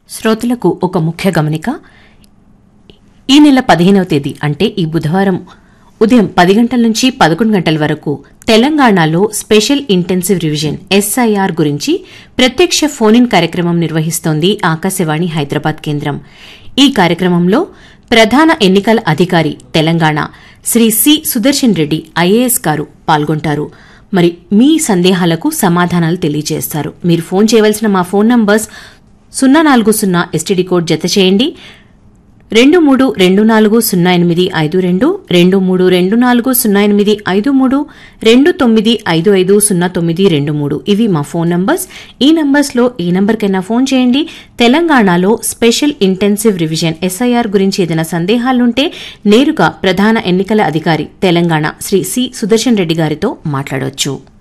శ్రోతలకు ఒక ముఖ్య గమనిక ఈ నెల పదిహేనవ తేదీ అంటే ఈ బుధవారం ఉదయం పది గంటల నుంచి పదకొండు గంటల వరకు తెలంగాణలో స్పెషల్ ఇంటెన్సివ్ రివిజన్ ఎస్ఐఆర్ గురించి ప్రత్యక్ష ఫోన్ ఇన్ కార్యక్రమం నిర్వహిస్తోంది ఆకాశవాణి హైదరాబాద్ కేంద్రం ఈ కార్యక్రమంలో ప్రధాన ఎన్నికల అధికారి తెలంగాణ శ్రీ సి సుదర్శన్ రెడ్డి ఐఏఎస్ గారు పాల్గొంటారు మరి మీ సందేహాలకు సమాధానాలు తెలియజేస్తారు మీరు ఫోన్ చేయవలసిన మా ఫోన్ నంబర్స్ సున్నా నాలుగు సున్నా ఎస్టీడీ కోడ్ జత చేయండి రెండు మూడు రెండు నాలుగు సున్నా ఎనిమిది ఐదు రెండు రెండు మూడు రెండు నాలుగు సున్నా ఎనిమిది ఐదు మూడు రెండు తొమ్మిది ఐదు ఐదు సున్నా తొమ్మిది రెండు మూడు ఇవి మా ఫోన్ నంబర్స్ ఈ నంబర్స్లో ఈ నంబర్కైనా ఫోన్ చేయండి తెలంగాణలో స్పెషల్ ఇంటెన్సివ్ రివిజన్ ఎస్ఐఆర్ గురించి ఏదైనా సందేహాలుంటే నేరుగా ప్రధాన ఎన్నికల అధికారి తెలంగాణ శ్రీ సి సుదర్శన్ రెడ్డి గారితో మాట్లాడవచ్చు